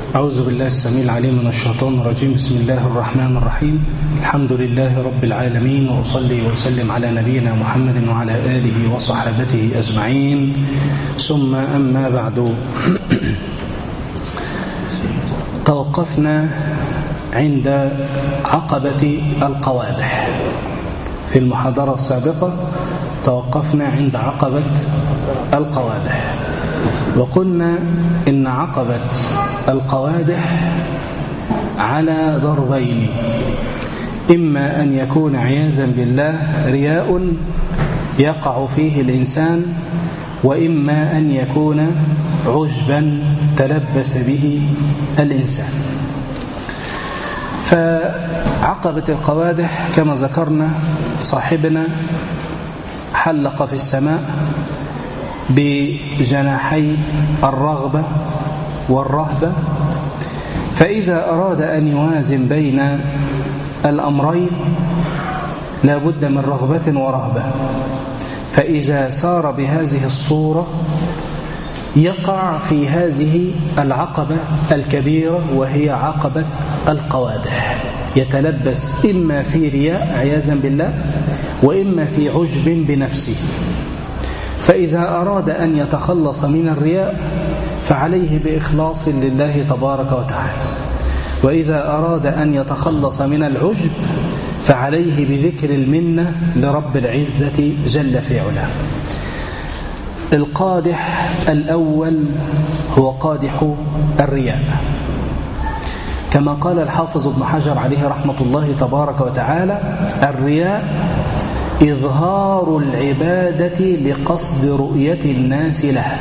أعوذ بالله السميع العليم من الشيطان الرجيم بسم الله الرحمن الرحيم الحمد لله رب العالمين وأصلي وأسلم على نبينا محمد وعلى آله وصحابته أجمعين ثم أما بعد توقفنا عند عقبة القوادح في المحاضرة السابقة توقفنا عند عقبة القوادح وقلنا إن عقبة القوادح على ضربين إما أن يكون عياذا بالله رياء يقع فيه الإنسان وإما أن يكون عجبا تلبس به الإنسان فعقبة القوادح كما ذكرنا صاحبنا حلق في السماء بجناحي الرغبة والرهبة فإذا أراد أن يوازن بين الأمرين لا بد من رغبة ورهبة فإذا سار بهذه الصورة يقع في هذه العقبة الكبيرة وهي عقبة القوادح يتلبس إما في رياء عياذا بالله وإما في عجب بنفسه فإذا أراد أن يتخلص من الرياء فعليه بإخلاص لله تبارك وتعالى وإذا أراد أن يتخلص من العجب فعليه بذكر المنة لرب العزة جل في علاه القادح الأول هو قادح الرياء كما قال الحافظ ابن حجر عليه رحمة الله تبارك وتعالى الرياء إظهار العبادة لقصد رؤية الناس لها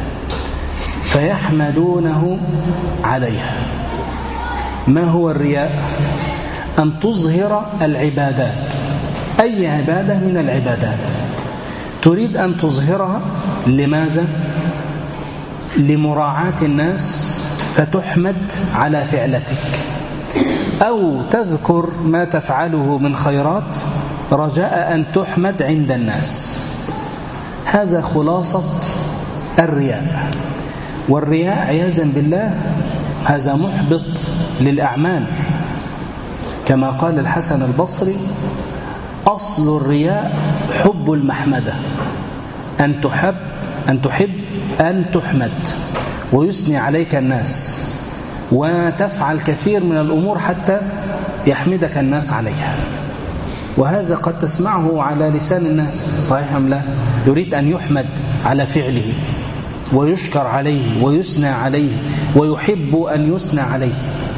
فيحمدونه عليها ما هو الرياء؟ أن تظهر العبادات أي عبادة من العبادات تريد أن تظهرها لماذا؟ لمراعاة الناس فتحمد على فعلتك أو تذكر ما تفعله من خيرات رجاء أن تحمد عند الناس هذا خلاصة الرياء والرياء عياذا بالله هذا محبط للأعمال كما قال الحسن البصري أصل الرياء حب المحمدة أن تحب أن تحب أن تحمد ويثني عليك الناس وتفعل كثير من الأمور حتى يحمدك الناس عليها وهذا قد تسمعه على لسان الناس صحيح أم لا يريد أن يحمد على فعله ويشكر عليه ويثنى عليه ويحب أن يثنى عليه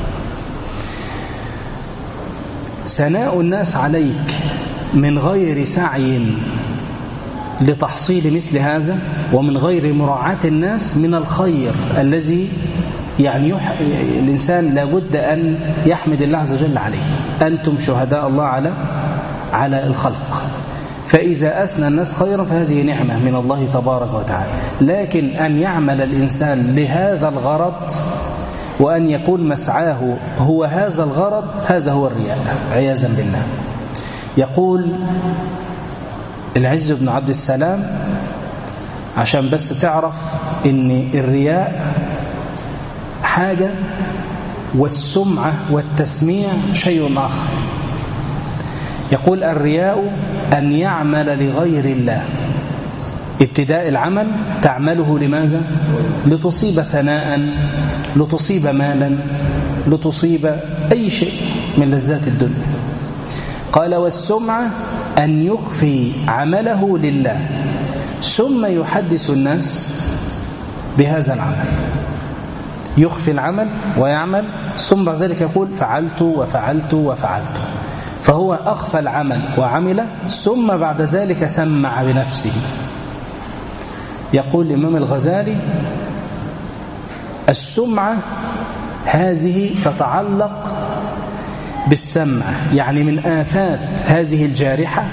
ثناء الناس عليك من غير سعي لتحصيل مثل هذا ومن غير مراعاة الناس من الخير الذي يعني يح... الإنسان لابد أن يحمد الله عز وجل عليه أنتم شهداء الله على على الخلق فإذا أسنى الناس خيرا فهذه نعمة من الله تبارك وتعالى لكن أن يعمل الإنسان لهذا الغرض وأن يكون مسعاه هو هذا الغرض هذا هو الرياء عياذا بالله يقول العز بن عبد السلام عشان بس تعرف ان الرياء حاجة والسمعة والتسميع شيء آخر يقول الرياء أن يعمل لغير الله ابتداء العمل تعمله لماذا؟ لتصيب ثناء لتصيب مالا لتصيب أي شيء من لذات الدنيا قال والسمعة أن يخفي عمله لله ثم يحدث الناس بهذا العمل يخفي العمل ويعمل ثم بعد ذلك يقول فعلت وفعلت وفعلت فهو أخفى العمل وعمل ثم بعد ذلك سمع بنفسه يقول الإمام الغزالي السمعة هذه تتعلق بالسمع يعني من آفات هذه الجارحة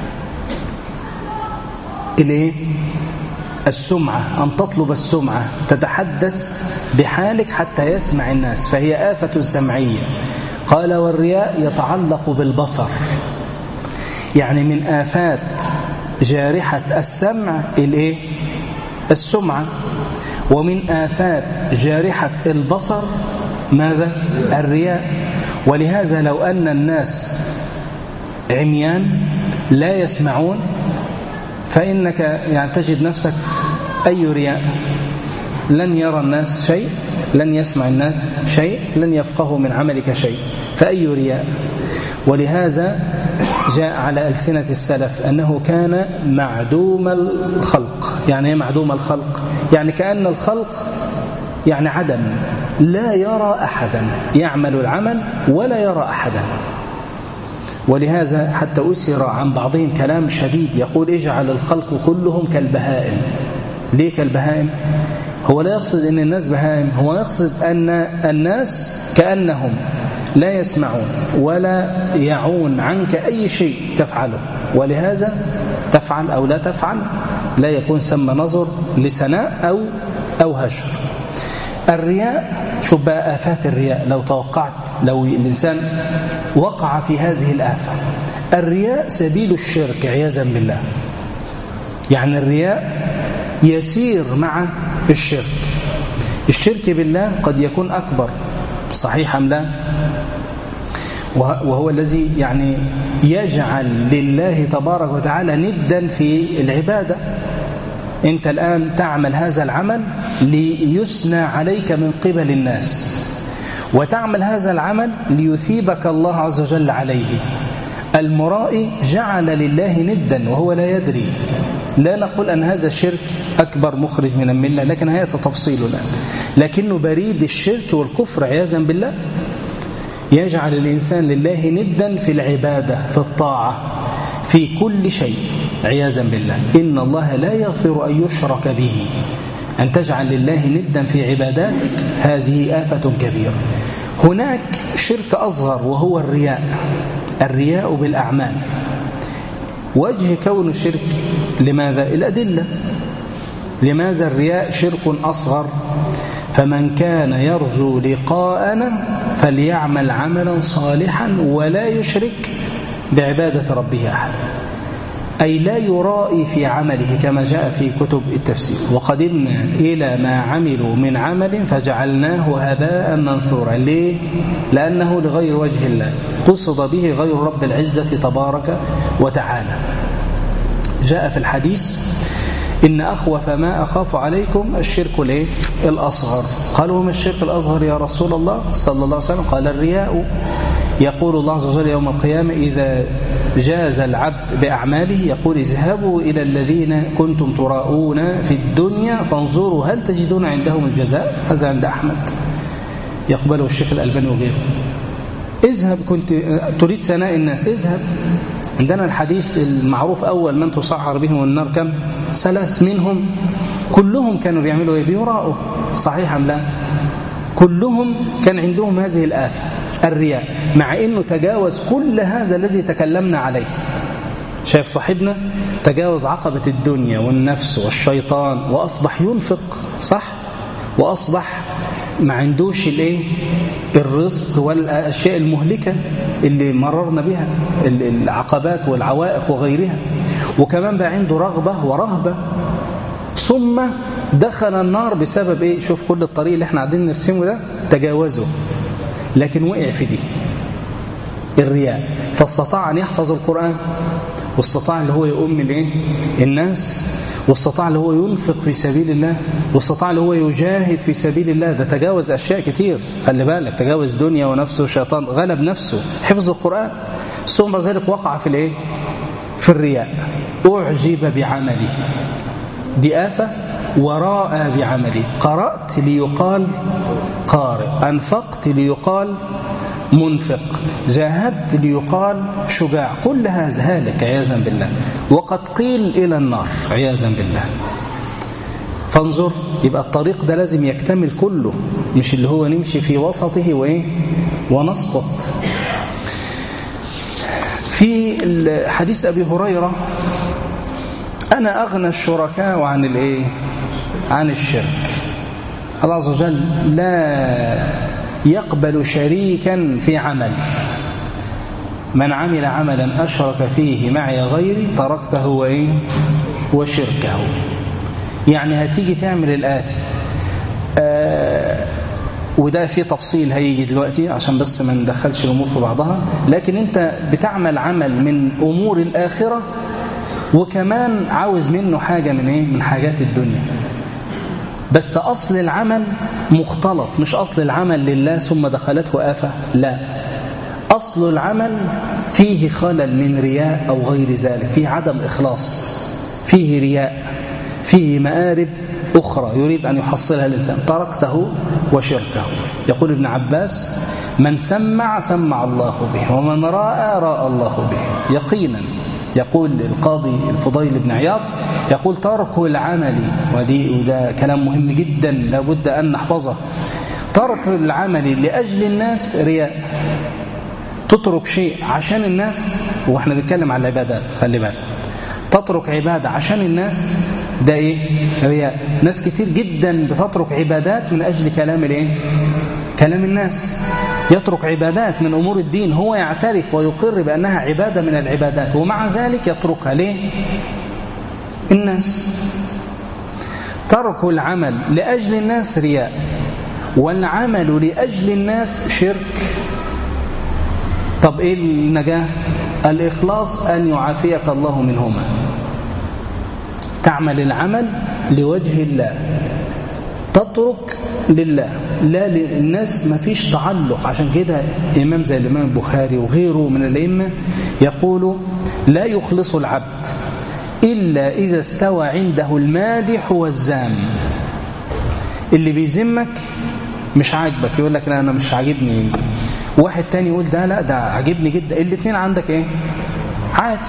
الايه السمعة أن تطلب السمعة تتحدث بحالك حتى يسمع الناس فهي آفة سمعية قال والرياء يتعلق بالبصر يعني من آفات جارحة السمع الايه السمعة ومن آفات جارحة البصر ماذا الرياء ولهذا لو أن الناس عميان لا يسمعون فإنك يعني تجد نفسك أي رياء لن يرى الناس شيء لن يسمع الناس شيء لن يفقهوا من عملك شيء فأي رياء ولهذا جاء على ألسنة السلف أنه كان معدوم الخلق يعني ايه معدوم الخلق يعني كأن الخلق يعني عدم لا يرى أحدا يعمل العمل ولا يرى أحدا ولهذا حتى أسر عن بعضهم كلام شديد يقول اجعل الخلق كلهم كالبهائم ليه كالبهائم هو لا يقصد أن الناس بهائم هو يقصد أن الناس كأنهم لا يسمعون ولا يعون عنك أي شيء تفعله ولهذا تفعل أو لا تفعل لا يكون سمى نظر لسناء أو, أو هجر الرياء شوف بقى آفات الرياء لو توقعت لو الإنسان وقع في هذه الآفة الرياء سبيل الشرك عياذا بالله يعني الرياء يسير مع الشرك الشرك بالله قد يكون أكبر صحيح أم لا وهو الذي يعني يجعل لله تبارك وتعالى ندا في العبادة أنت الآن تعمل هذا العمل ليثنى عليك من قبل الناس وتعمل هذا العمل ليثيبك الله عز وجل عليه المرائي جعل لله ندا وهو لا يدري لا نقول أن هذا الشرك أكبر مخرج من الملة لكن هذا تفصيل الآن لكنه بريد الشرك والكفر عياذا بالله يجعل الإنسان لله ندا في العبادة في الطاعة في كل شيء عياذا بالله إن الله لا يغفر أن يشرك به أن تجعل لله ندا في عباداتك هذه آفة كبيرة هناك شرك أصغر وهو الرياء الرياء بالأعمال وجه كون شرك لماذا؟ الأدلة لماذا الرياء شرك أصغر فمن كان يرجو لقاءنا فليعمل عملا صالحا ولا يشرك بعبادة ربه أحدا أي لا يرائي في عمله كما جاء في كتب التفسير وقدمنا إلى ما عملوا من عمل فجعلناه هباء منثورا ليه؟ لأنه لغير وجه الله قصد به غير رب العزة تبارك وتعالى جاء في الحديث إن أخوف ما أخاف عليكم الشرك الايه الأصغر قالوا ما الشرك الأصغر يا رسول الله صلى الله عليه وسلم قال الرياء يقول الله عز وجل يوم القيامة إذا جاز العبد بأعماله يقول اذهبوا إلى الذين كنتم تراؤون في الدنيا فانظروا هل تجدون عندهم الجزاء هذا عند أحمد يقبله الشيخ الألباني وغيره اذهب كنت تريد سناء الناس اذهب عندنا الحديث المعروف أول من تصعر بهم النار كم ثلاث منهم كلهم كانوا بيعملوا ايه بيراءوا صحيح ام لا كلهم كان عندهم هذه الآفة الرياء مع أنه تجاوز كل هذا الذي تكلمنا عليه شايف صاحبنا تجاوز عقبة الدنيا والنفس والشيطان وأصبح ينفق صح وأصبح ما عندوش الايه الرزق والاشياء المهلكه اللي مررنا بها العقبات والعوائق وغيرها وكمان بقى عنده رغبه ورهبه ثم دخل النار بسبب ايه شوف كل الطريق اللي احنا قاعدين نرسمه ده تجاوزه لكن وقع في دي الرياء فاستطاع ان يحفظ القران واستطاع اللي هو يؤم الايه الناس واستطاع اللي هو ينفق في سبيل الله واستطاع اللي هو يجاهد في سبيل الله ده تجاوز أشياء كتير خلي بالك تجاوز دنيا ونفسه وشيطان غلب نفسه حفظ القرآن ثم ذلك وقع في الايه في الرياء أعجب بعمله دي آفة وراء بعمله قرأت ليقال قارئ أنفقت ليقال منفق جاهدت ليقال شجاع كل هذا هالك عياذا بالله وقد قيل إلى النار عياذا بالله فانظر يبقى الطريق ده لازم يكتمل كله مش اللي هو نمشي في وسطه وإيه ونسقط في حديث أبي هريرة أنا أغنى الشركاء عن الإيه عن الشرك الله عز وجل لا يقبل شريكا في عمل من عمل عملا أشرك فيه معي غيري تركته وإيه وشركه يعني هتيجي تعمل الآتي آه وده في تفصيل هيجي دلوقتي عشان بس ما ندخلش الأمور في بعضها لكن أنت بتعمل عمل من أمور الآخرة وكمان عاوز منه حاجة من إيه؟ من حاجات الدنيا بس أصل العمل مختلط مش أصل العمل لله ثم دخلته آفة لا أصل العمل فيه خلل من رياء أو غير ذلك فيه عدم إخلاص فيه رياء فيه مآرب أخرى يريد أن يحصلها الإنسان تركته وشركه يقول ابن عباس من سمع سمع الله به ومن رأى رأى الله به يقينا يقول القاضي الفضيل بن عياض يقول ترك العمل ودي وده كلام مهم جدا لابد أن نحفظه ترك العمل لأجل الناس رياء تترك شيء عشان الناس واحنا بنتكلم عن العبادات خلي بالك تترك عبادة عشان الناس ده ايه رياء ناس كتير جدا بتترك عبادات من أجل كلام الايه كلام الناس يترك عبادات من أمور الدين هو يعترف ويقر بأنها عبادة من العبادات ومع ذلك يتركها ليه الناس ترك العمل لأجل الناس رياء والعمل لأجل الناس شرك طب إيه النجاة الإخلاص أن يعافيك الله منهما تعمل العمل لوجه الله تترك لله لا للناس ما فيش تعلق عشان كده إمام زي الإمام البخاري وغيره من الأئمة يقول لا يخلص العبد إلا إذا استوى عنده المادح والزام اللي بيذمك مش عاجبك يقول لك لا أنا مش عاجبني واحد تاني يقول ده لا ده عاجبني جدا الاثنين عندك ايه عادي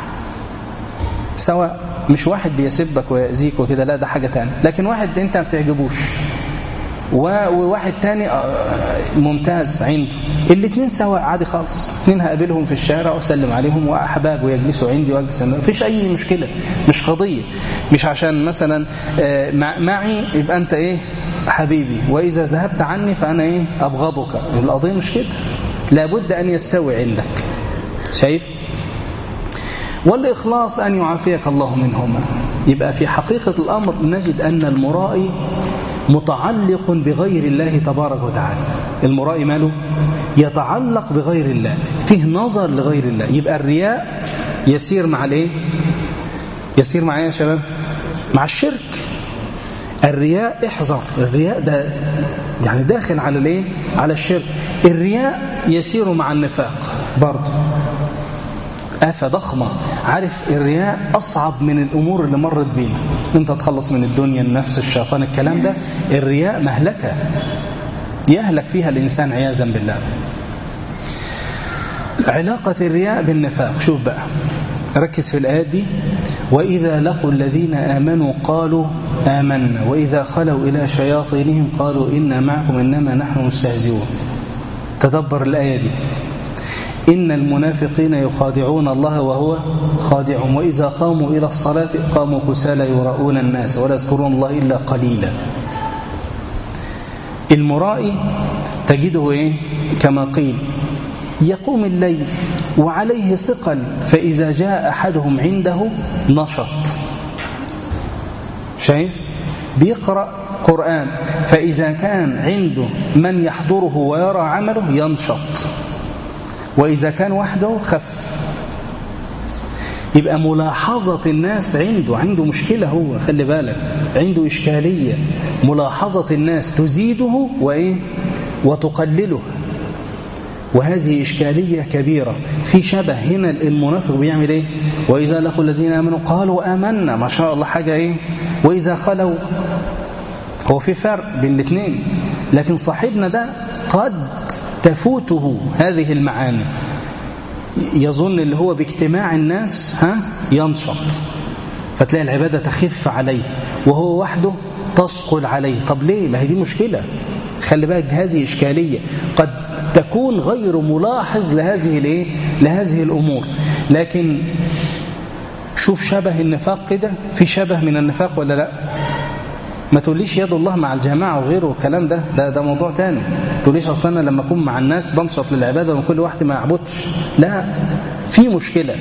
سواء مش واحد بيسبك ويأذيك وكده لا ده حاجة تانية لكن واحد انت ما بتعجبوش وواحد تاني ممتاز عنده الاثنين سواء عادي خالص اثنين هقابلهم في الشارع واسلم عليهم واحباب ويجلسوا عندي واجلس ما فيش اي مشكله مش قضيه مش عشان مثلا معي يبقى انت ايه حبيبي واذا ذهبت عني فانا ايه ابغضك القضيه مش كده لابد ان يستوي عندك شايف والإخلاص أن يعافيك الله منهما يبقى في حقيقة الأمر نجد أن المرائي متعلق بغير الله تبارك وتعالى المرائي ماله يتعلق بغير الله فيه نظر لغير الله يبقى الرياء يسير مع الايه يسير مع ايه يا شباب مع الشرك الرياء احذر الرياء ده يعني داخل على الايه على الشرك الرياء يسير مع النفاق برضه آفة ضخمة عارف الرياء أصعب من الأمور اللي مرت بينا أنت تخلص من الدنيا النفس الشيطان الكلام ده الرياء مهلكة يهلك فيها الإنسان عياذا بالله علاقة الرياء بالنفاق شوف بقى ركز في الآيات دي وإذا لقوا الذين آمنوا قالوا آمنا وإذا خلوا إلى شياطينهم قالوا إنا معكم إنما نحن مستهزئون تدبر الآية دي إن المنافقين يخادعون الله وهو خادعهم وإذا قاموا إلى الصلاة قاموا كسالى يراؤون الناس ولا يذكرون الله إلا قليلا المرائي تجده إيه؟ كما قيل يقوم الليل وعليه ثقل فإذا جاء أحدهم عنده نشط شايف بيقرأ قرآن فإذا كان عنده من يحضره ويرى عمله ينشط وإذا كان وحده خف يبقى ملاحظة الناس عنده عنده مشكلة هو خلي بالك عنده إشكالية ملاحظة الناس تزيده وإيه وتقلله وهذه إشكالية كبيرة في شبه هنا المنافق بيعمل إيه وإذا لقوا الذين آمنوا قالوا آمنا ما شاء الله حاجة إيه وإذا خلوا هو في فرق بين الاثنين لكن صاحبنا ده قد تفوته هذه المعاني يظن اللي هو باجتماع الناس ها ينشط فتلاقي العبادة تخف عليه وهو وحده تثقل عليه طب ليه ما هي دي مشكلة خلي بالك هذه إشكالية قد تكون غير ملاحظ لهذه الايه لهذه الأمور لكن شوف شبه النفاق كده في شبه من النفاق ولا لا ما تقوليش يد الله مع الجماعة وغيره والكلام ده ده, ده موضوع تاني ما تقوليش أصلا أنا لما أكون مع الناس بنشط للعبادة وكل واحد ما يعبدش لا في مشكلة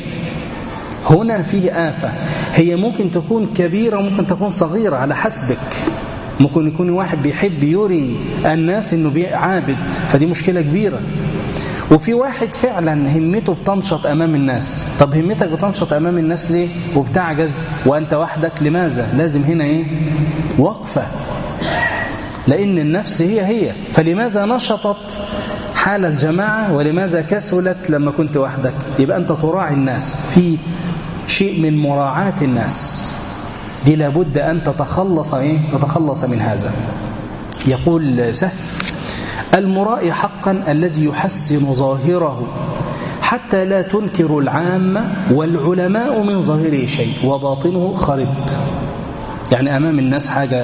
هنا فيه آفة هي ممكن تكون كبيرة وممكن تكون صغيرة على حسبك ممكن يكون واحد بيحب يري الناس انه عابد فدي مشكلة كبيرة وفي واحد فعلا همته بتنشط أمام الناس طب همتك بتنشط أمام الناس ليه وبتعجز وأنت وحدك لماذا لازم هنا إيه وقفة لأن النفس هي هي فلماذا نشطت حال الجماعة ولماذا كسلت لما كنت وحدك يبقى أنت تراعي الناس في شيء من مراعاة الناس دي لابد أن تتخلص إيه؟ تتخلص من هذا يقول سهل المرائي حقا الذي يحسن ظاهره حتى لا تنكر العامة والعلماء من ظاهره شيء وباطنه خرب يعني أمام الناس حاجة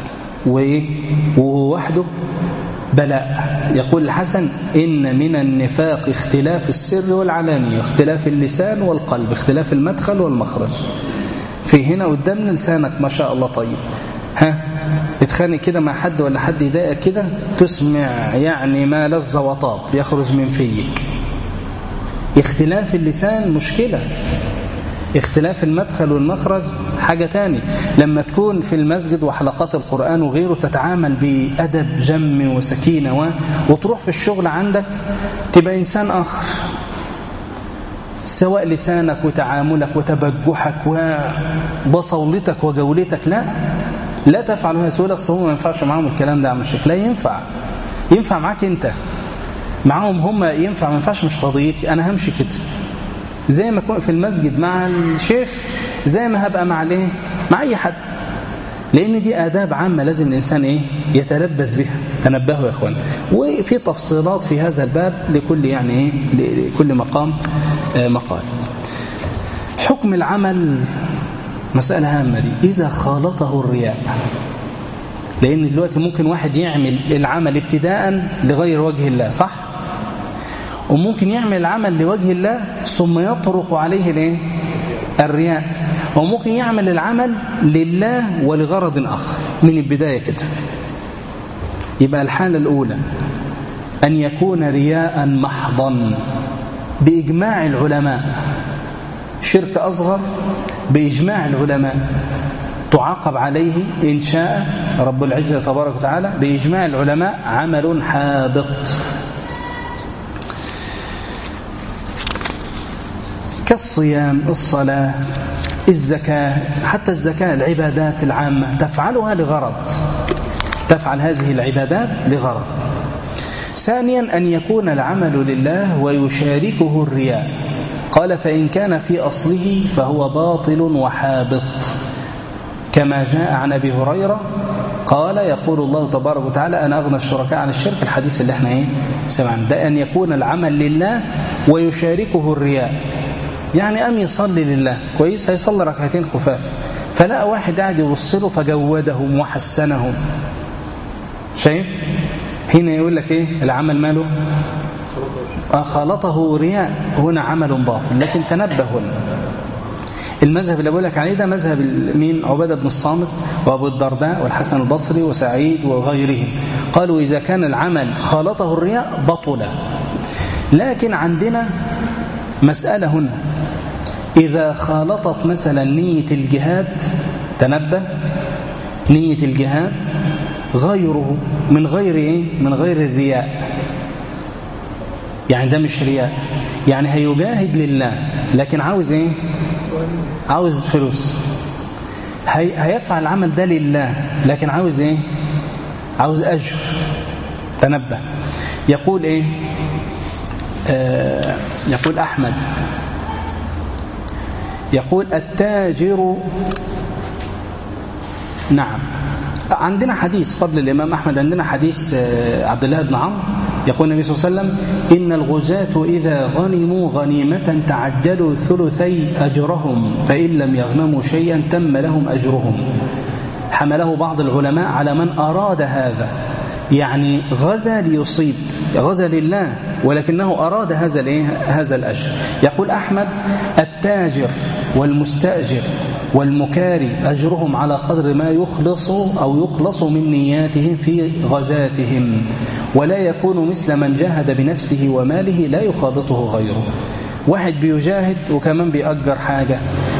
وهو وحده بلاء يقول الحسن إن من النفاق اختلاف السر والعلانية اختلاف اللسان والقلب اختلاف المدخل والمخرج في هنا قدامنا لسانك ما شاء الله طيب ها اتخانق كده مع حد ولا حد يضايقك كده تسمع يعني ما لذ وطاب يخرج من فيك اختلاف اللسان مشكلة اختلاف المدخل والمخرج حاجة تاني لما تكون في المسجد وحلقات القرآن وغيره تتعامل بأدب جم وسكينة و... وتروح في الشغل عندك تبقى إنسان آخر سواء لسانك وتعاملك وتبجحك وبصولتك وجولتك لا لا تفعل هذا تقول اصل هم ما ينفعش معاهم الكلام ده يا عم الشيخ لا ينفع ينفع معاك انت معاهم هم ينفع ما ينفعش مش قضيتي انا همشي كده زي ما اكون في المسجد مع الشيخ زي ما هبقى مع الايه مع اي حد لان دي اداب عامه لازم الانسان ايه يتلبس بها تنبهوا يا اخوان وفي تفصيلات في هذا الباب لكل يعني ايه لكل مقام آه مقال حكم العمل مسألة هامة دي إذا خالطه الرياء لأن دلوقتي ممكن واحد يعمل العمل ابتداء لغير وجه الله صح؟ وممكن يعمل العمل لوجه الله ثم يطرق عليه الايه؟ الرياء وممكن يعمل العمل لله ولغرض آخر من البداية كده يبقى الحالة الأولى أن يكون رياء محضا بإجماع العلماء شرك أصغر بإجماع العلماء تعاقب عليه إن شاء رب العزة تبارك وتعالى بإجماع العلماء عمل حابط كالصيام الصلاة الزكاة حتى الزكاة العبادات العامة تفعلها لغرض تفعل هذه العبادات لغرض ثانيا أن يكون العمل لله ويشاركه الرياء قال فإن كان في أصله فهو باطل وحابط كما جاء عن أبي هريرة قال يقول الله تبارك وتعالى أنا أغنى الشركاء عن الشرك الحديث اللي احنا ايه سمعنا ده أن يكون العمل لله ويشاركه الرياء يعني أم يصلي لله كويس هيصلي ركعتين خفاف فلقى واحد قاعد يبص له فجودهم وحسنهم شايف هنا يقول لك ايه العمل ماله خالطه رياء هنا عمل باطل لكن تنبه هنا المذهب اللي بقول لك عليه ده مذهب مين عباده بن الصامت وابو الدرداء والحسن البصري وسعيد وغيرهم قالوا اذا كان العمل خالطه الرياء بطل لكن عندنا مساله هنا اذا خالطت مثلا نيه الجهاد تنبه نيه الجهاد غيره من غير ايه من غير الرياء يعني ده مش رياء يعني هيجاهد لله لكن عاوز ايه عاوز فلوس هي هيفعل العمل ده لله لكن عاوز ايه عاوز اجر تنبه يقول ايه آه يقول احمد يقول التاجر نعم عندنا حديث قبل الإمام أحمد عندنا حديث عبد الله بن عمرو يقول النبي صلى الله عليه وسلم إن الغزاة إذا غنموا غنيمة تعجلوا ثلثي أجرهم فإن لم يغنموا شيئا تم لهم أجرهم حمله بعض العلماء على من أراد هذا يعني غزا ليصيب غزا لله ولكنه أراد هذا هذا الأجر يقول أحمد التاجر والمستأجر والمكاري أجرهم على قدر ما يخلص أو يخلص من نياتهم في غزاتهم ولا يكون مثل من جاهد بنفسه وماله لا يخالطه غيره واحد بيجاهد وكمان بيأجر حاجة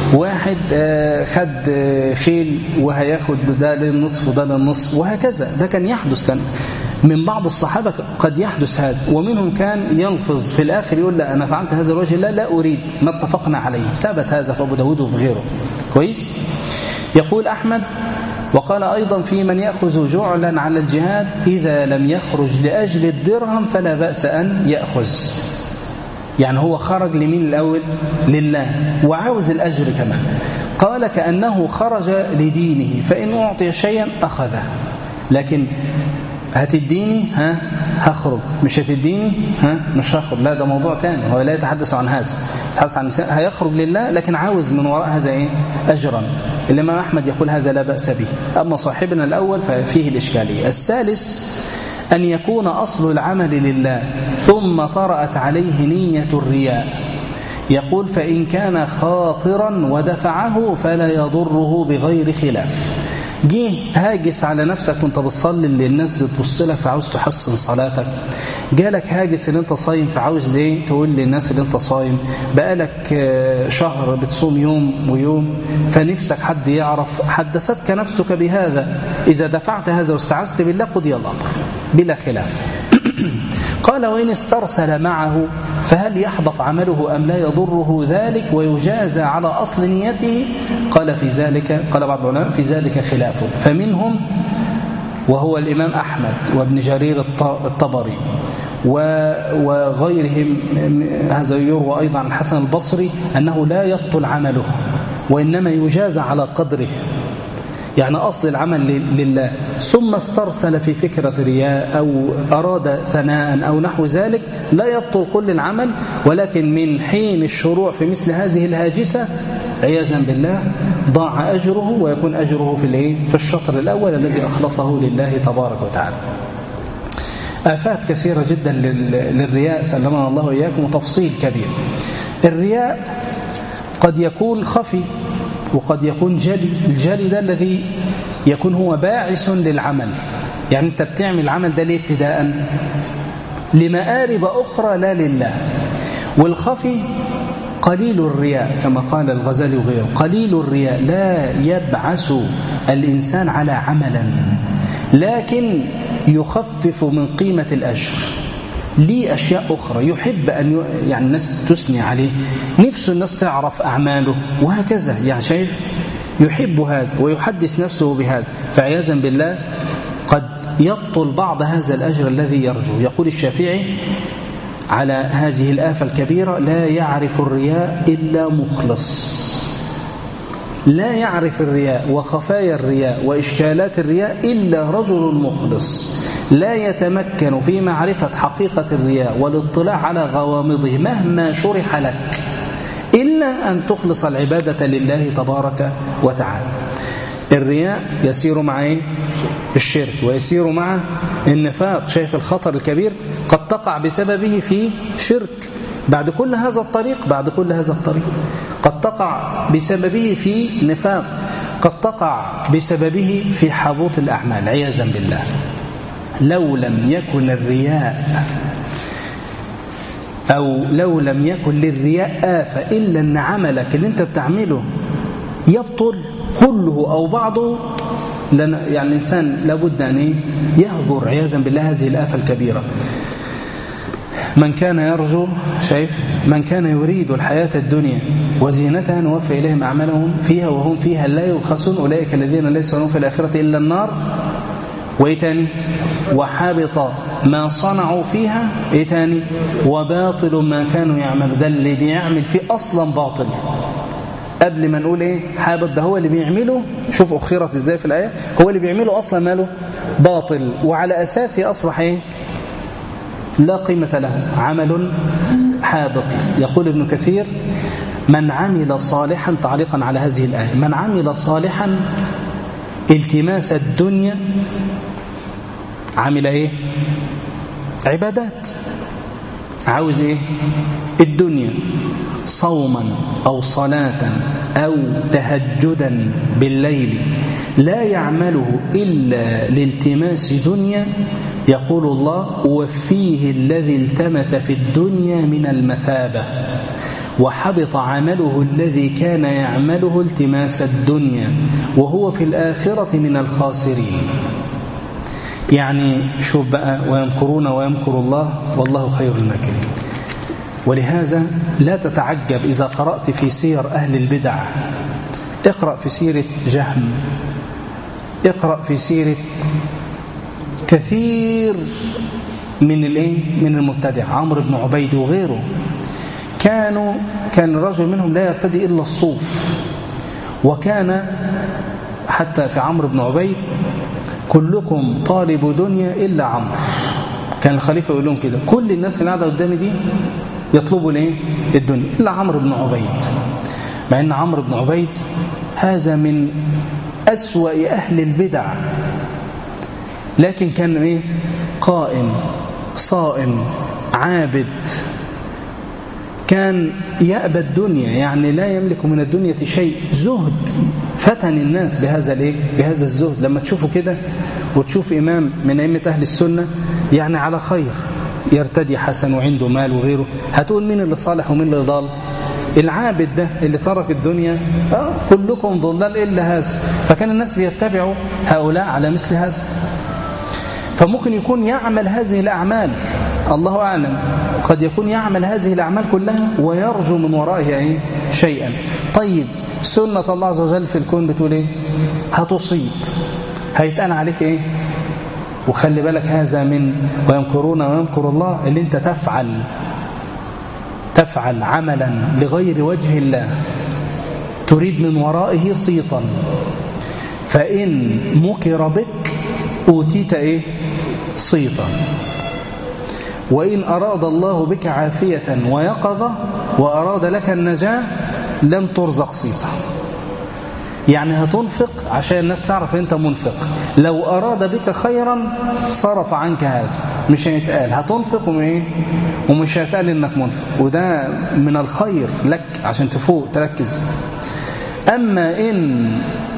واحد آه، خد آه، خيل وهياخد ده للنصف وده للنصف وهكذا ده كان يحدث كان من بعض الصحابة قد يحدث هذا ومنهم كان يلفظ في الآخر يقول لا أنا فعلت هذا الوجه لا لا أريد ما اتفقنا عليه ثبت هذا في أبو داود وفي غيره كويس يقول أحمد وقال أيضا في من يأخذ جعلا على الجهاد إذا لم يخرج لأجل الدرهم فلا بأس أن يأخذ يعني هو خرج لمين الأول لله وعاوز الأجر كمان قال كأنه خرج لدينه فإن أعطي شيئا أخذه لكن هتديني ها هخرج مش هتديني ها مش هخرج لا ده موضوع تاني هو لا يتحدث عن هذا يتحدث عن هيخرج لله لكن عاوز من وراء هذا ايه اجرا الامام احمد يقول هذا لا باس به اما صاحبنا الاول ففيه الاشكاليه الثالث أن يكون أصل العمل لله ثم طرأت عليه نية الرياء يقول فإن كان خاطرا ودفعه فلا يضره بغير خلاف جه هاجس على نفسك وانت بتصلي اللي الناس بتبص لك فعاوز تحسن صلاتك جالك هاجس ان انت صايم فعاوز ايه تقول للناس اللي انت صايم بقالك آه، شهر بتصوم يوم ويوم فنفسك حد يعرف حدثتك نفسك بهذا اذا دفعت هذا واستعذت بالله قضي الامر بلا خلاف قال وإن استرسل معه فهل يحبط عمله أم لا يضره ذلك ويجازى على أصل نيته قال في ذلك قال بعض العلماء في ذلك خلافه فمنهم وهو الإمام أحمد وابن جرير الطبري وغيرهم هذا يروى أيضا عن الحسن البصري أنه لا يبطل عمله وإنما يجازى على قدره يعني أصل العمل لله ثم استرسل في فكرة رياء أو أراد ثناء أو نحو ذلك لا يبطل كل العمل ولكن من حين الشروع في مثل هذه الهاجسة عياذا بالله ضاع أجره ويكون أجره في الايه في الشطر الأول الذي أخلصه لله تبارك وتعالى آفات كثيرة جدا للرياء سلمنا الله وإياكم وتفصيل كبير الرياء قد يكون خفي وقد يكون جلي الجلي ده الذي يكون هو باعث للعمل يعني انت بتعمل العمل ده ليه ابتداء لمآرب أخرى لا لله والخفي قليل الرياء كما قال الغزالي وغيره قليل الرياء لا يبعث الإنسان على عملا لكن يخفف من قيمة الأجر ليه أشياء أخرى يحب أن يعني الناس تثني عليه نفسه الناس تعرف أعماله وهكذا يعني شايف يحب هذا ويحدث نفسه بهذا فعياذا بالله قد يبطل بعض هذا الأجر الذي يرجو يقول الشافعي على هذه الآفة الكبيرة لا يعرف الرياء إلا مخلص لا يعرف الرياء وخفايا الرياء وإشكالات الرياء إلا رجل مخلص لا يتمكن في معرفة حقيقة الرياء والاطلاع على غوامضه مهما شرح لك إلا أن تخلص العبادة لله تبارك وتعالى الرياء يسير مع إيه؟ الشرك ويسير مع النفاق شايف الخطر الكبير قد تقع بسببه في شرك بعد كل هذا الطريق بعد كل هذا الطريق قد تقع بسببه في نفاق قد تقع بسببه في حبوط الأعمال عياذا بالله لو لم يكن الرياء أو لو لم يكن للرياء آفة إلا أن عملك اللي أنت بتعمله يبطل كله أو بعضه لن يعني الإنسان لابد أن إيه؟ يهجر عياذا بالله هذه الآفة الكبيرة من كان يرجو شايف من كان يريد الحياة الدنيا وزينتها نوفي إليهم أعمالهم فيها وهم فيها لا يبخسون أولئك الذين ليس لهم في الآخرة إلا النار وإيه تاني وحبط ما صنعوا فيها إيه تاني وباطل ما كانوا يعملوا ده اللي بيعمل فيه أصلا باطل قبل ما نقول ايه حابط ده هو اللي بيعمله شوف اخرت ازاي في الايه هو اللي بيعمله اصلا ماله باطل وعلى اساسه اصبح ايه لا قيمة له عمل حابط يقول ابن كثير من عمل صالحا تعليقا على هذه الآية من عمل صالحا التماس الدنيا عمل ايه عبادات عاوز ايه الدنيا صوما أو صلاة أو تهجدا بالليل لا يعمله إلا لالتماس دنيا يقول الله وفيه الذي التمس في الدنيا من المثابة وحبط عمله الذي كان يعمله التماس الدنيا وهو في الآخرة من الخاسرين يعني شوف بقى ويمكرون ويمكر الله والله خير الماكرين ولهذا لا تتعجب إذا قرأت في سير أهل البدع اقرأ في سيرة جهم اقرأ في سيرة كثير من الايه من المبتدع عمرو بن عبيد وغيره كانوا كان الرجل منهم لا يرتدي الا الصوف وكان حتى في عمرو بن عبيد كلكم طالب دنيا الا عمرو كان الخليفه يقول لهم كده كل الناس اللي قاعده قدامي دي يطلبوا الايه الدنيا الا عمرو بن عبيد مع ان عمرو بن عبيد هذا من أسوأ أهل البدع لكن كان إيه قائم صائم عابد كان يأبى الدنيا يعني لا يملك من الدنيا شيء زهد فتن الناس بهذا الايه بهذا الزهد لما تشوفوا كده وتشوف إمام من أئمة أهل السنة يعني على خير يرتدي حسن وعنده مال وغيره هتقول مين اللي صالح ومين اللي ضال العابد ده اللي ترك الدنيا آه كلكم ضلال إلا هذا فكان الناس بيتبعوا هؤلاء على مثل هذا فممكن يكون يعمل هذه الأعمال الله أعلم قد يكون يعمل هذه الأعمال كلها ويرجو من ورائها إيه؟ شيئا طيب سنة الله عز وجل في الكون بتقول إيه هتصيب هيتقال عليك إيه وخلي بالك هذا من ويمكرون ويمكر الله اللي انت تفعل تفعل عملا لغير وجه الله تريد من ورائه صيتا فإن مكر بك أوتيت إيه صيتا وإن أراد الله بك عافية ويقظة وأراد لك النجاة لم ترزق صيتا يعني هتنفق عشان الناس تعرف انت منفق لو أراد بك خيرا صرف عنك هذا مش هيتقال هتنفق ومن ايه ومش هيتقال انك منفق وده من الخير لك عشان تفوق تركز أما إن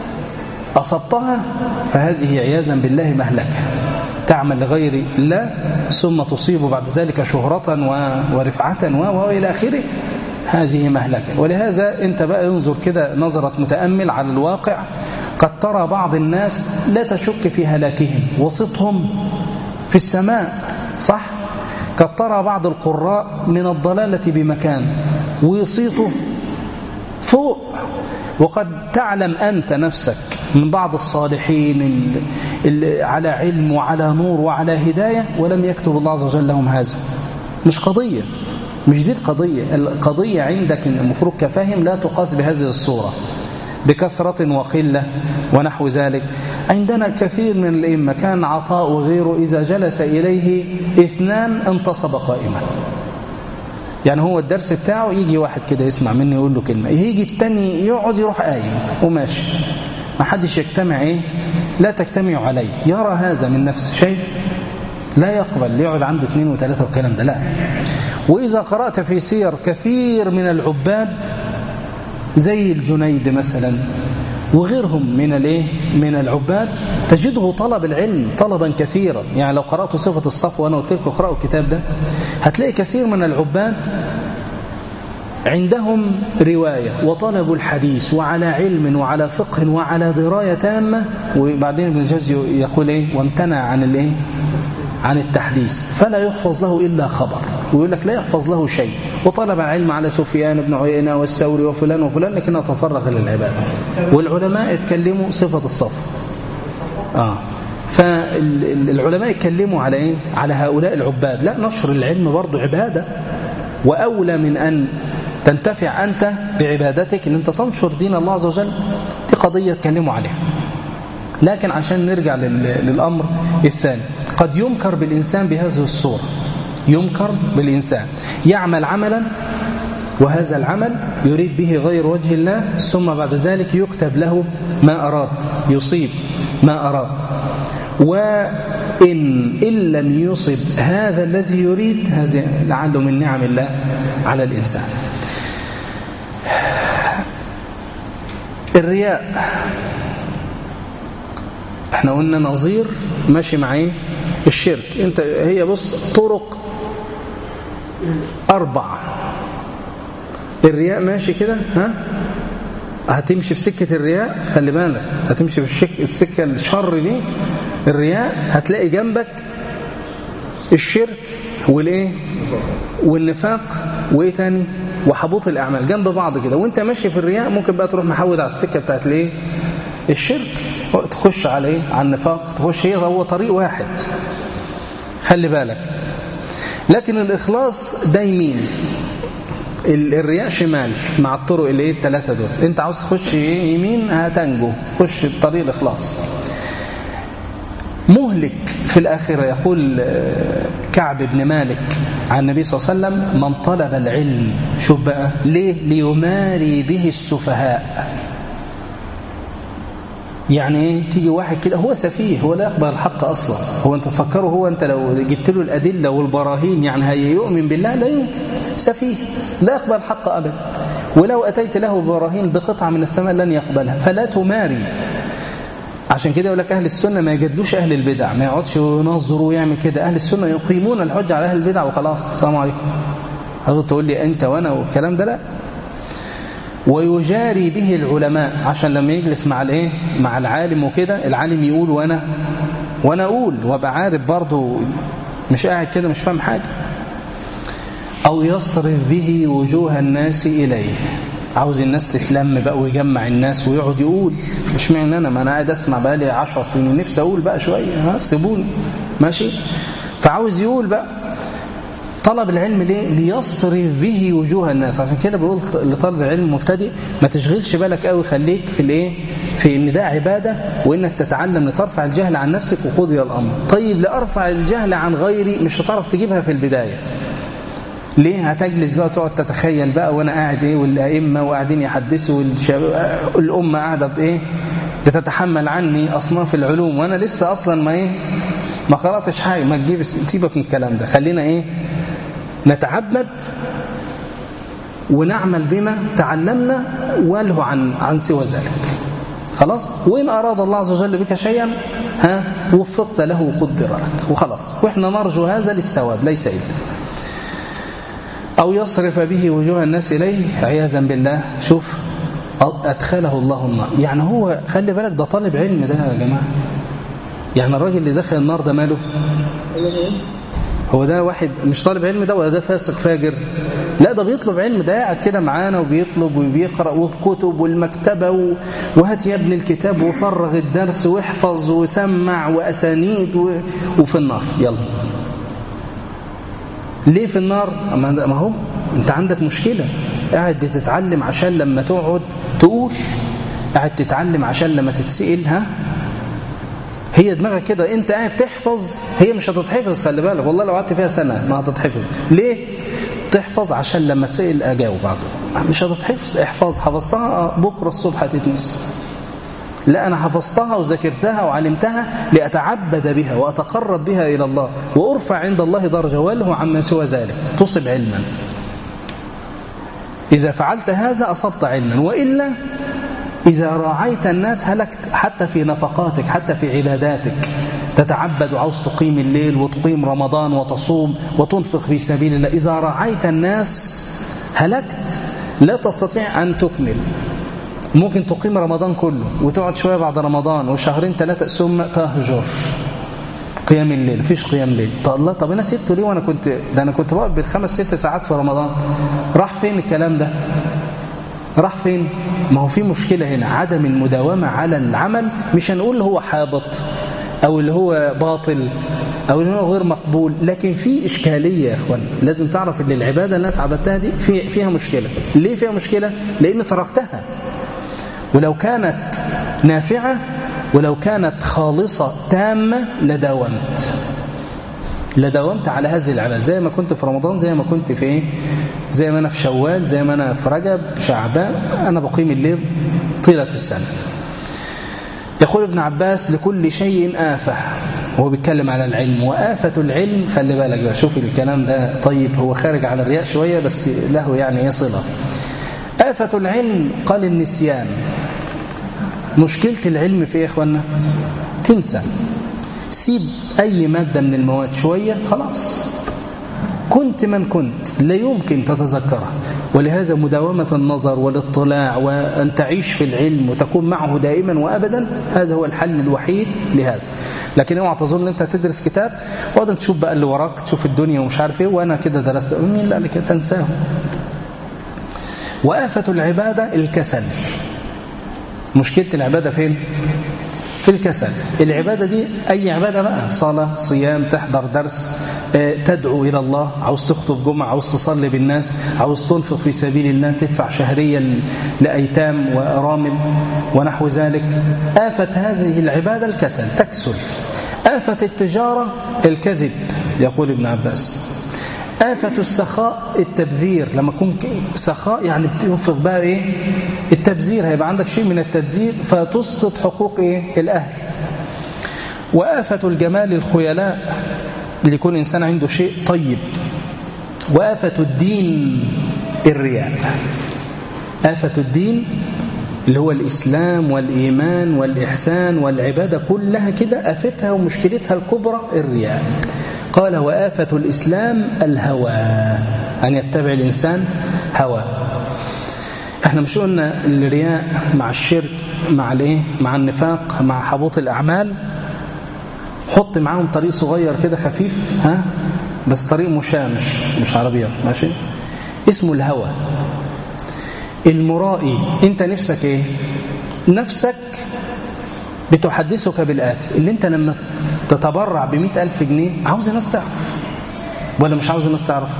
أصبتها فهذه عياذا بالله مهلكة تعمل لغير الله ثم تصيب بعد ذلك شهرة ورفعة وإلى آخره هذه مهلكة ولهذا انت بقى انظر كده نظرة متأمل على الواقع قد ترى بعض الناس لا تشك في هلاكهم وسطهم في السماء صح؟ قد ترى بعض القراء من الضلالة بمكان ويصيته فوق وقد تعلم أنت نفسك من بعض الصالحين اللي على علم وعلى نور وعلى هداية ولم يكتب الله عز وجل لهم هذا مش قضية مش دي القضية القضية عندك المفروض كفاهم لا تقاس بهذه الصورة بكثرة وقلة ونحو ذلك عندنا كثير من الأئمة كان عطاء وغيره إذا جلس إليه اثنان انتصب قائما يعني هو الدرس بتاعه يجي واحد كده يسمع مني يقول له كلمة يجي التاني يقعد يروح قايم وماشي ما حدش يجتمع ايه لا تجتمع عليه يرى هذا من نفسه شيء لا يقبل يقعد عنده اثنين وثلاثة والكلام ده لا وإذا قرأت في سير كثير من العباد زي الجنيد مثلا وغيرهم من الايه من العباد تجده طلب العلم طلبا كثيرا يعني لو قرأت صفة الصف وأنا قلت لكم اقرأوا الكتاب ده هتلاقي كثير من العباد عندهم رواية وطلبوا الحديث وعلى علم وعلى فقه وعلى دراية تامة وبعدين ابن الجوزي يقول ايه وامتنع عن الايه عن التحديث فلا يحفظ له إلا خبر ويقول لك لا يحفظ له شيء وطلب العلم على سفيان بن عيينة والثوري وفلان وفلان لكنه تفرغ للعبادة والعلماء اتكلموا صفة الصف آه فالعلماء اتكلموا على ايه على هؤلاء العباد لا نشر العلم برضه عبادة وأولى من أن تنتفع أنت بعبادتك أن أنت تنشر دين الله عز وجل دي قضية اتكلموا عليها لكن عشان نرجع للأمر الثاني قد يمكر بالإنسان بهذه الصورة يمكر بالإنسان يعمل عملا وهذا العمل يريد به غير وجه الله ثم بعد ذلك يكتب له ما أراد يصيب ما أراد وإن إن لم يصب هذا الذي يريد هذا لعله من نعم الله على الإنسان الرياء احنا قلنا نظير ماشي مع ايه الشرك انت هي بص طرق أربعة الرياء ماشي كده ها هتمشي في سكة الرياء خلي بالك هتمشي في الشك السكة الشر دي الرياء هتلاقي جنبك الشرك والايه والنفاق وايه تاني وحبوط الاعمال جنب بعض كده وانت ماشي في الرياء ممكن بقى تروح محود على السكه بتاعت الايه الشرك تخش على ايه على النفاق تخش هي هو طريق واحد خلي بالك لكن الاخلاص ده يمين الرياء شمال مع الطرق اللي ايه الثلاثه دول انت عاوز تخش ايه يمين هتنجو خش طريق الاخلاص مهلك في الآخرة يقول كعب بن مالك عن النبي صلى الله عليه وسلم من طلب العلم شوف بقى ليه ليماري به السفهاء يعني ايه تيجي واحد كده هو سفيه هو لا يقبل الحق اصلا هو انت تفكره هو انت لو جبت له الادله والبراهين يعني هي يؤمن بالله لا يمكن سفيه لا يقبل الحق ابدا ولو اتيت له براهين بقطعه من السماء لن يقبلها فلا تماري عشان كده يقول لك أهل السنة ما يجادلوش أهل البدع ما يقعدش ينظروا ويعمل كده أهل السنة يقيمون الحجة على أهل البدع وخلاص السلام عليكم هذا تقول لي أنت وأنا والكلام ده لا ويجاري به العلماء عشان لما يجلس مع الايه مع العالم وكده العالم يقول وانا وانا اقول وابقى عارف برضه مش قاعد كده مش فاهم حاجه او يصرف به وجوه الناس اليه عاوز الناس تتلم بقى ويجمع الناس ويقعد يقول مش معنى انا ما انا قاعد اسمع بقى لي 10 سنين نفسي اقول بقى شويه ها سيبوني ماشي فعاوز يقول بقى طلب العلم ليه ليصرف به وجوه الناس عشان كده بقول لطالب العلم مبتدئ ما تشغلش بالك قوي خليك في الايه في ان ده عباده وانك تتعلم لترفع الجهل عن نفسك وخذي الامر طيب لارفع الجهل عن غيري مش هتعرف تجيبها في البدايه ليه هتجلس بقى وتقعد تتخيل بقى وانا قاعد ايه والائمه وقاعدين يحدثوا والشباب الامه قاعده بايه بتتحمل عني اصناف العلوم وانا لسه اصلا ما ايه ما قراتش حاجه ما تجيب سيبك من الكلام ده خلينا ايه نتعبد ونعمل بما تعلمنا وله عن عن سوى ذلك خلاص وإن أراد الله عز وجل بك شيئا ها وفقت له وقدر لك وخلاص وإحنا نرجو هذا للثواب ليس إلا أو يصرف به وجوه الناس إليه عياذا بالله شوف أدخله الله النار يعني هو خلي بالك ده طالب علم ده يا جماعة يعني الراجل اللي دخل النار ده ماله هو ده واحد مش طالب علم ده ولا ده فاسق فاجر لا ده بيطلب علم ده قاعد كده معانا وبيطلب وبيقرأ والكتب والمكتبة وهات يا ابن الكتاب وفرغ الدرس واحفظ وسمع وأسانيد و... وفي النار يلا ليه في النار ما هو انت عندك مشكلة قاعد بتتعلم عشان لما تقعد تقول قاعد تتعلم عشان لما تتسئل ها هي دماغك كده انت قاعد تحفظ هي مش هتتحفظ خلي بالك والله لو قعدت فيها سنة ما هتتحفظ ليه تحفظ عشان لما تسأل اجاوب بعض مش هتتحفظ احفظ حفظتها بكرة الصبح هتتنسي لا أنا حفظتها وذاكرتها وعلمتها لأتعبد بها وأتقرب بها إلى الله وأرفع عند الله درجة وله عما سوى ذلك تصب علما إذا فعلت هذا أصبت علما وإلا إذا راعيت الناس هلكت حتى في نفقاتك حتى في عباداتك تتعبد وعاوز تقيم الليل وتقيم رمضان وتصوم وتنفق في سبيل الله إذا راعيت الناس هلكت لا تستطيع أن تكمل ممكن تقيم رمضان كله وتقعد شوية بعد رمضان وشهرين ثلاثة ثم تهجر قيام الليل مفيش قيام ليل طب الله طب انا سبته ليه وانا كنت ده انا كنت بقعد بالخمس ست ساعات في رمضان راح فين الكلام ده راح فين ما هو في مشكلة هنا عدم المداومة على العمل مش هنقول اللي هو حابط او اللي هو باطل او اللي هو غير مقبول لكن في اشكالية يا اخوان لازم تعرف ان العبادة اللي انا عبدتها دي في فيها مشكلة ليه فيها مشكلة لان تركتها ولو كانت نافعة ولو كانت خالصة تامة لداومت لداومت على هذه العبادة زي ما كنت في رمضان زي ما كنت في ايه زي ما أنا في شوال زي ما أنا في رجب شعبان أنا بقيم الليل طيلة السنة يقول ابن عباس لكل شيء آفة هو بيتكلم على العلم وآفة العلم خلي بالك بقى شوف الكلام ده طيب هو خارج عن الرياء شوية بس له يعني يصلة آفة العلم قال النسيان مشكلة العلم في ايه يا اخوانا تنسى سيب أي مادة من المواد شوية خلاص كنت من كنت لا يمكن تتذكرها ولهذا مداومة النظر والاطلاع وأن تعيش في العلم وتكون معه دائما وأبدا هذا هو الحل الوحيد لهذا لكن اوعى تظن انت تدرس كتاب وقعد تشوف بقى اللي وراك تشوف الدنيا ومش عارف ايه وانا كده درست مين اللي قال كده تنساه وآفة العبادة الكسل مشكلة العبادة فين؟ في الكسل العبادة دي أي عبادة بقى صلاة صيام تحضر درس تدعو إلى الله عاوز تخطب جمعة عاوز تصلي بالناس عاوز تنفق في سبيل الله تدفع شهريا لأيتام وأرامل ونحو ذلك آفة هذه العبادة الكسل تكسل آفة التجارة الكذب يقول ابن عباس آفة السخاء التبذير لما يكون سخاء يعني بتنفق بقى إيه التبذير هيبقى عندك شيء من التبذير فتسقط حقوق إيه الأهل وآفة الجمال الخيلاء ليكون إنسان عنده شيء طيب وآفة الدين الرياء آفة الدين اللي هو الإسلام والإيمان والإحسان والعبادة كلها كده آفتها ومشكلتها الكبرى الرياء قال وآفة الإسلام الهوى أن يتبع الإنسان هوى احنا مش قلنا الرياء مع الشرك مع الايه مع النفاق مع حبوط الأعمال حط معاهم طريق صغير كده خفيف ها بس طريق مشاة مش مش عربيات ماشي اسمه الهوى المرائي انت نفسك ايه نفسك بتحدثك بالآتي اللي انت لما تتبرع بمئة ألف جنيه عاوز الناس تعرف ولا مش عاوز الناس تعرف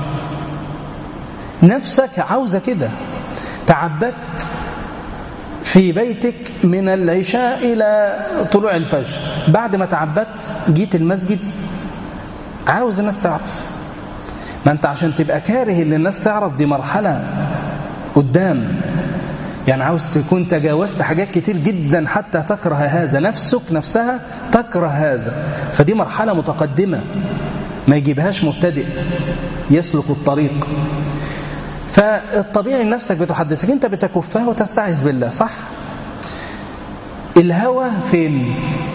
نفسك عاوزة كده تعبدت في بيتك من العشاء إلى طلوع الفجر بعد ما تعبدت جيت المسجد عاوز الناس تعرف ما أنت عشان تبقى كاره اللي الناس تعرف دي مرحلة قدام يعني عاوز تكون تجاوزت حاجات كتير جدا حتى تكره هذا نفسك نفسها تكره هذا فدي مرحلة متقدمة ما يجيبهاش مبتدئ يسلك الطريق فالطبيعي نفسك بتحدثك انت بتكفها وتستعذ بالله صح الهوى فين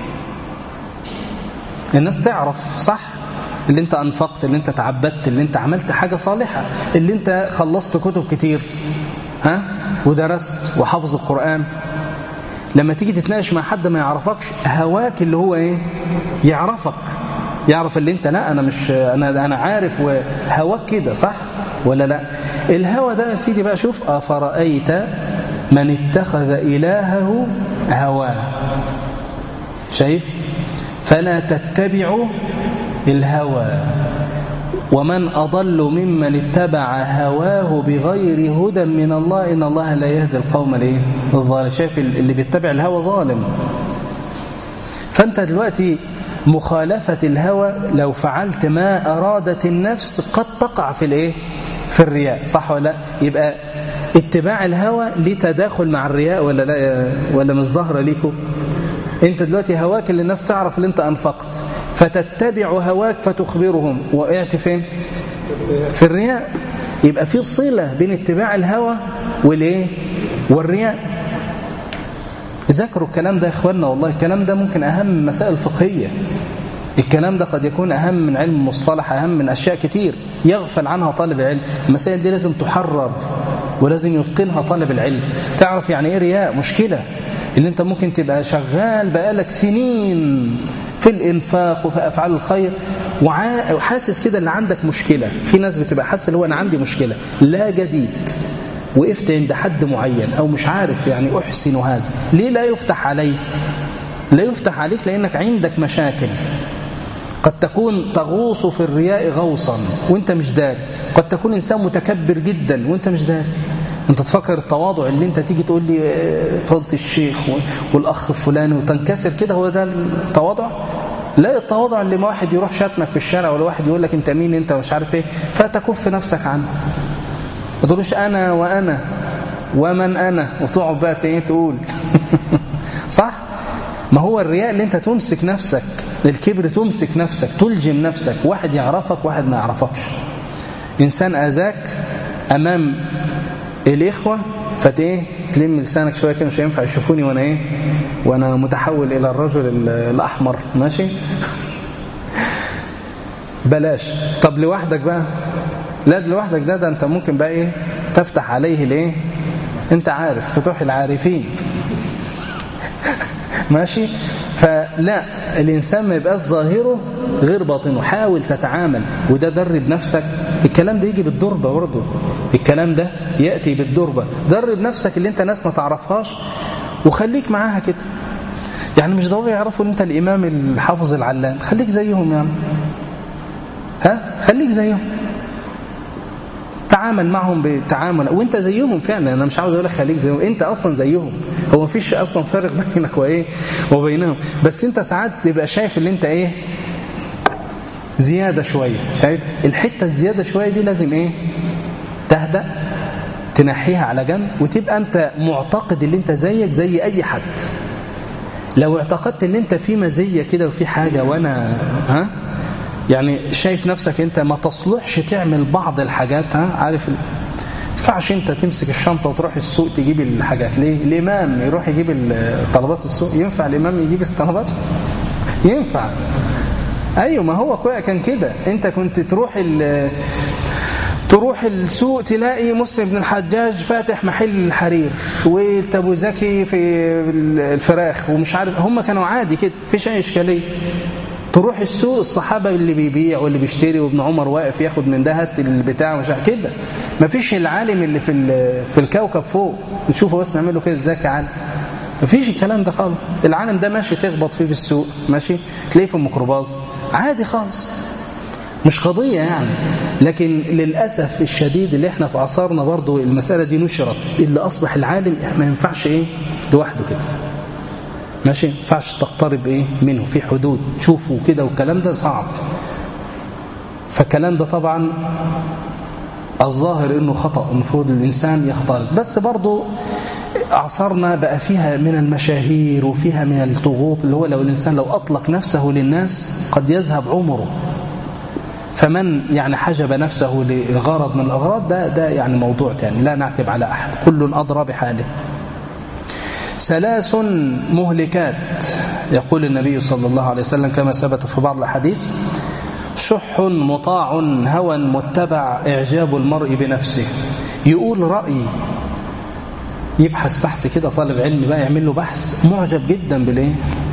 الناس تعرف صح اللي انت انفقت اللي انت تعبدت اللي انت عملت حاجة صالحة اللي انت خلصت كتب كتير ها ودرست وحفظ القرآن لما تيجي تتناقش مع حد ما يعرفكش هواك اللي هو ايه يعرفك يعرف اللي انت لا انا مش انا انا عارف وهواك كده صح ولا لا الهوى ده يا سيدي بقى شوف افرايت من اتخذ الهه هواه شايف فلا تتبعوا الهوى ومن أضل ممن اتبع هواه بغير هدى من الله إن الله لا يهدي القوم ليه الظالم شايف اللي بيتبع الهوى ظالم فأنت دلوقتي مخالفة الهوى لو فعلت ما أرادت النفس قد تقع في الايه في الرياء صح ولا لا يبقى اتباع الهوى ليه تداخل مع الرياء ولا لا ولا مش ظاهره ليكم انت دلوقتي هواك اللي الناس تعرف اللي انت انفقت فتتبع هواك فتخبرهم وقعت فين في الرياء يبقى في صلة بين اتباع الهوى والايه والرياء ذكروا الكلام ده يا اخواننا والله الكلام ده ممكن اهم مسائل فقهية الكلام ده قد يكون اهم من علم المصطلح اهم من اشياء كتير يغفل عنها طالب العلم المسائل دي لازم تحرر ولازم يتقنها طالب العلم تعرف يعني ايه رياء مشكلة اللي انت ممكن تبقى شغال بقالك سنين في الإنفاق وفي أفعال الخير وحاسس كده اللي عندك مشكلة في ناس بتبقى حاسس اللي هو أنا عندي مشكلة لا جديد وقفت عند حد معين أو مش عارف يعني أحسن هذا ليه لا يفتح علي لا يفتح عليك لأنك عندك مشاكل قد تكون تغوص في الرياء غوصا وانت مش داري قد تكون إنسان متكبر جدا وانت مش داري انت تفكر التواضع اللي انت تيجي تقول لي فضلة الشيخ والاخ فلان وتنكسر كده هو ده التواضع لا التواضع اللي ما واحد يروح شاتمك في الشارع ولا واحد يقول لك انت مين انت مش عارف ايه فتكف نفسك عنه ما تقولوش انا وانا ومن انا وتقعد بقى ايه تقول صح ما هو الرياء اللي انت تمسك نفسك الكبر تمسك نفسك تلجم نفسك واحد يعرفك واحد ما يعرفكش انسان اذاك امام الإخوة فت إيه تلم لسانك شوية كده مش هينفع يشوفوني وأنا إيه وأنا متحول إلى الرجل الأحمر ماشي بلاش طب لوحدك بقى لا لوحدك ده ده أنت ممكن بقى إيه تفتح عليه ليه انت عارف فتوح العارفين ماشي فلا الإنسان ما يبقاش ظاهره غير باطنه حاول تتعامل وده درب نفسك الكلام ده يجي بالدربة برضه الكلام ده يأتي بالدربة درب نفسك اللي انت ناس ما تعرفهاش وخليك معاها كده يعني مش ضروري يعرفوا ان انت الإمام الحافظ العلام خليك زيهم يعني ها خليك زيهم تعامل معهم بتعامل وانت زيهم فعلا انا مش عاوز اقول لك خليك زيهم انت اصلا زيهم هو مفيش اصلا فرق بينك وايه وبينهم بس انت ساعات تبقى شايف اللي انت ايه زياده شويه شايف الحته الزياده شويه دي لازم ايه تهدأ تنحيها على جنب وتبقى انت معتقد اللي انت زيك زي اي حد لو اعتقدت ان انت في مزيه كده وفي حاجه وانا ها يعني شايف نفسك انت ما تصلحش تعمل بعض الحاجات ها عارف ينفعش انت تمسك الشنطه وتروح السوق تجيب الحاجات ليه الامام يروح يجيب طلبات السوق ينفع الامام يجيب الطلبات ينفع ايوه ما هو كان كده انت كنت تروح تروح السوق تلاقي مسلم بن الحجاج فاتح محل الحرير والتابو زكي في الفراخ ومش عارف هم كانوا عادي كده مفيش اي اشكاليه تروح السوق الصحابة اللي بيبيع واللي بيشتري وابن عمر واقف ياخد من دهت البتاع مش كده مفيش العالم اللي في في الكوكب فوق نشوفه بس نعمله كده ازيك يا عالم مفيش الكلام ده خالص العالم ده ماشي تخبط فيه في السوق ماشي تلاقيه في الميكروباص عادي خالص مش قضية يعني لكن للأسف الشديد اللي احنا في عصارنا برضو المسألة دي نشرت اللي أصبح العالم ما ينفعش ايه لوحده كده ماشي ينفعش تقترب ايه منه في حدود شوفوا كده والكلام ده صعب فالكلام ده طبعا الظاهر انه خطأ المفروض الانسان يختلط بس برضه اعصارنا بقى فيها من المشاهير وفيها من الضغوط اللي هو لو الانسان لو اطلق نفسه للناس قد يذهب عمره فمن يعني حجب نفسه لغرض من الاغراض ده ده يعني موضوع تاني لا نعتب على احد كل ادرى بحاله ثلاث مهلكات يقول النبي صلى الله عليه وسلم كما ثبت في بعض الحديث شح مطاع هوى متبع إعجاب المرء بنفسه يقول رأي يبحث بحث كده طالب علم بقى يعمل له بحث معجب جدا بالايه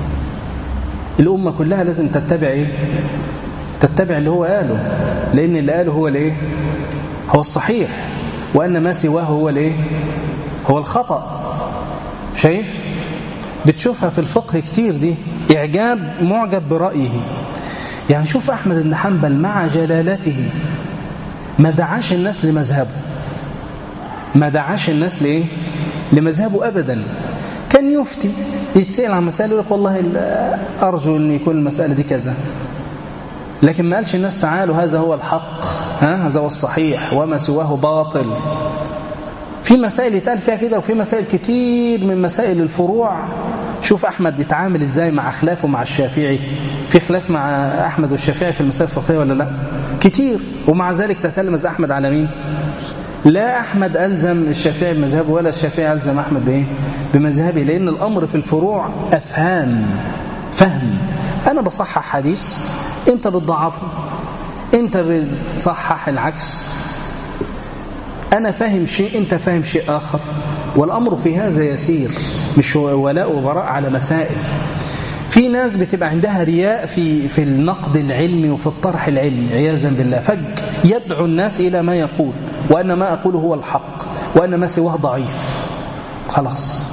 الأمة كلها لازم تتبع ايه تتبع اللي هو قاله لأن اللي قاله هو الايه هو الصحيح وأن ما سواه هو الايه هو الخطأ شايف بتشوفها في الفقه كتير دي إعجاب معجب برأيه يعني شوف أحمد بن حنبل مع جلالته ما دعاش الناس لمذهبه ما دعاش الناس لإيه لمذهبه أبدا كان يفتي يتسأل عن مسائل يقول لك والله أرجو أن يكون المسألة دي كذا لكن ما قالش الناس تعالوا هذا هو الحق ها هذا هو الصحيح وما سواه باطل في مسائل يتقال فيها كده وفي مسائل كتير من مسائل الفروع شوف أحمد يتعامل إزاي مع خلافه مع الشافعي في خلاف مع أحمد والشافعي في المسائل الفقهية ولا لا كتير ومع ذلك تتلمذ أحمد على مين لا أحمد ألزم الشافعي بمذهبه ولا الشافعي ألزم أحمد بإيه بمذهبه لأن الأمر في الفروع أفهام فهم أنا بصحح حديث أنت بتضعفه أنت بتصحح العكس أنا فاهم شيء أنت فاهم شيء آخر والأمر في هذا يسير مش ولاء وبراء على مسائل في ناس بتبقى عندها رياء في في النقد العلمي وفي الطرح العلمي عياذا بالله فج يدعو الناس إلى ما يقول وأن ما أقوله هو الحق وأن ما سواه ضعيف خلاص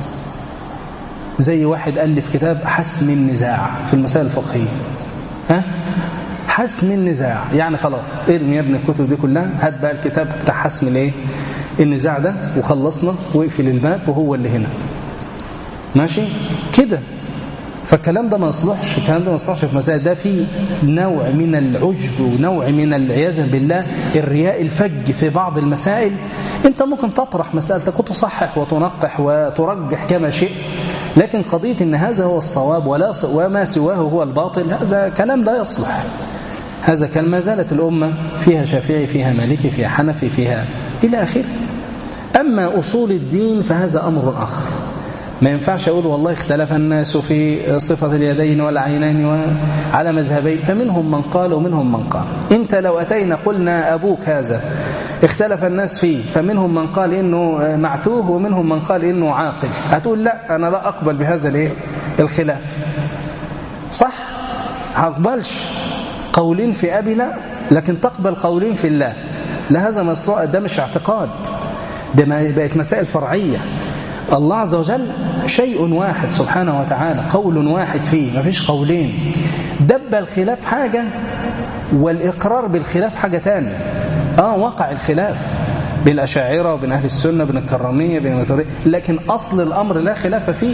زي واحد ألف كتاب حسم النزاع في المسائل الفقهية ها حسم النزاع يعني خلاص ارمي يا ابن الكتب دي كلها هات بقى الكتاب بتاع حسم الايه النزاع ده وخلصنا واقفل الباب وهو اللي هنا ماشي كده فالكلام ده ما يصلحش الكلام ده ما يصلحش في مسائل ده في نوع من العجب ونوع من العياذ بالله الرياء الفج في بعض المسائل انت ممكن تطرح مسألتك وتصحح وتنقح وترجح كما شئت لكن قضية ان هذا هو الصواب ولا وما سواه هو الباطل هذا كلام لا يصلح هذا كان ما زالت الأمة فيها شافعي فيها مالكي فيها حنفي فيها إلى آخره أما أصول الدين فهذا أمر آخر ما ينفعش أقول والله اختلف الناس في صفة اليدين والعينين وعلى مذهبين فمنهم من قال ومنهم من قال انت لو أتينا قلنا أبوك هذا اختلف الناس فيه فمنهم من قال إنه معتوه ومنهم من قال إنه عاقل هتقول لا أنا لا أقبل بهذا الايه الخلاف صح هقبلش قولين في أبي لا لكن تقبل قولين في الله لا هذا مصلوع ده مش اعتقاد ده بقت مسائل فرعية الله عز وجل شيء واحد سبحانه وتعالى قول واحد فيه ما فيش قولين دب الخلاف حاجة والإقرار بالخلاف حاجة تانية آه وقع الخلاف بين الأشاعرة وبين أهل السنة بين الكرامية بين المتورية لكن أصل الأمر لا خلاف فيه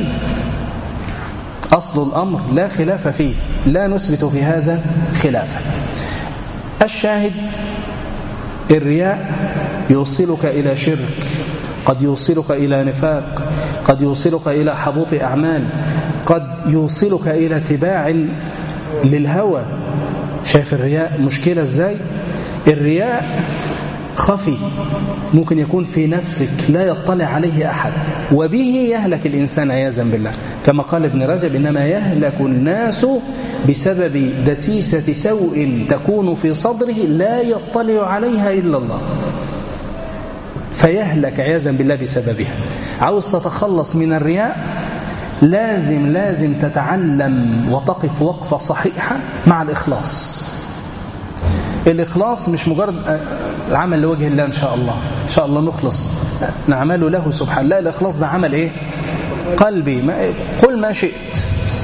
أصل الأمر لا خلاف فيه لا نثبت في هذا خلافا الشاهد الرياء يوصلك إلى شرك قد يوصلك إلى نفاق قد يوصلك إلى حبوط أعمال قد يوصلك إلى تباع للهوى شايف الرياء مشكلة ازاي الرياء خفي ممكن يكون في نفسك لا يطلع عليه أحد وبه يهلك الإنسان عياذا بالله كما قال ابن رجب إنما يهلك الناس بسبب دسيسة سوء تكون في صدره لا يطلع عليها إلا الله فيهلك عياذا بالله بسببها عاوز تتخلص من الرياء لازم لازم تتعلم وتقف وقفة صحيحة مع الإخلاص الإخلاص مش مجرد العمل لوجه الله إن شاء الله إن شاء الله نخلص نعمله له سبحانه لا الإخلاص ده عمل إيه قلبي ما قل ما شئت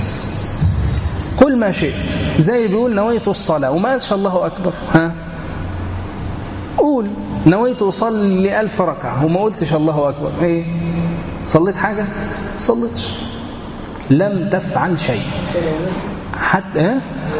قل ما شئت زي بيقول نويت الصلاة وما قالش الله أكبر ها قول نويت أصلي ألف ركعة وما قلتش الله أكبر إيه صليت حاجة صليتش لم تفعل شيء حتى إيه؟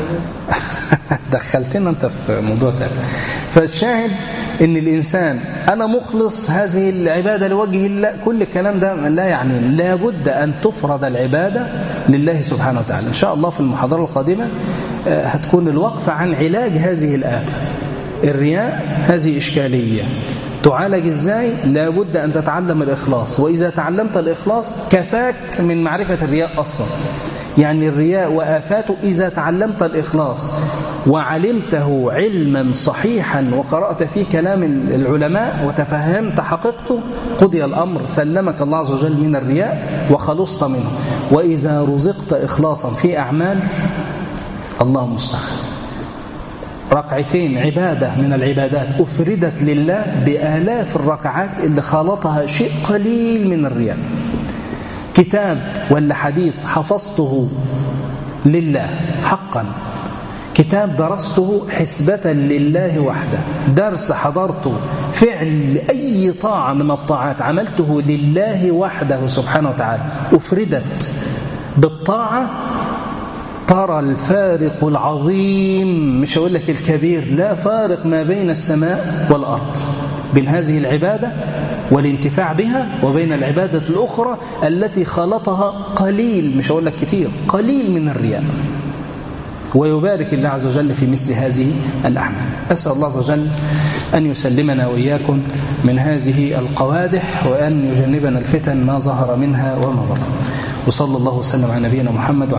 دخلتنا انت في موضوع تاني فالشاهد ان الانسان انا مخلص هذه العباده لوجه الله كل الكلام ده لا يعني لابد ان تفرض العباده لله سبحانه وتعالى ان شاء الله في المحاضره القادمه هتكون الوقفه عن علاج هذه الافه الرياء هذه اشكاليه تعالج ازاي لابد ان تتعلم الاخلاص واذا تعلمت الاخلاص كفاك من معرفه الرياء اصلا يعني الرياء وآفاته إذا تعلمت الإخلاص وعلمته علما صحيحا وقرأت فيه كلام العلماء وتفهمت حقيقته قضي الأمر سلمك الله عز وجل من الرياء وخلصت منه وإذا رزقت إخلاصا في أعمال الله المستعان ركعتين عبادة من العبادات أفردت لله بآلاف الركعات اللي خالطها شيء قليل من الرياء كتاب ولا حديث حفظته لله حقا كتاب درسته حسبة لله وحده درس حضرته فعل أي طاعة من الطاعات عملته لله وحده سبحانه وتعالى أفردت بالطاعة ترى الفارق العظيم مش هقول لك الكبير لا فارق ما بين السماء والأرض بين هذه العبادة والانتفاع بها وبين العبادة الأخرى التي خلطها قليل مش هقول لك كتير قليل من الرياء ويبارك الله عز وجل في مثل هذه الأعمال أسأل الله عز وجل أن يسلمنا وإياكم من هذه القوادح وأن يجنبنا الفتن ما ظهر منها وما بطن وصلى الله وسلم على نبينا محمد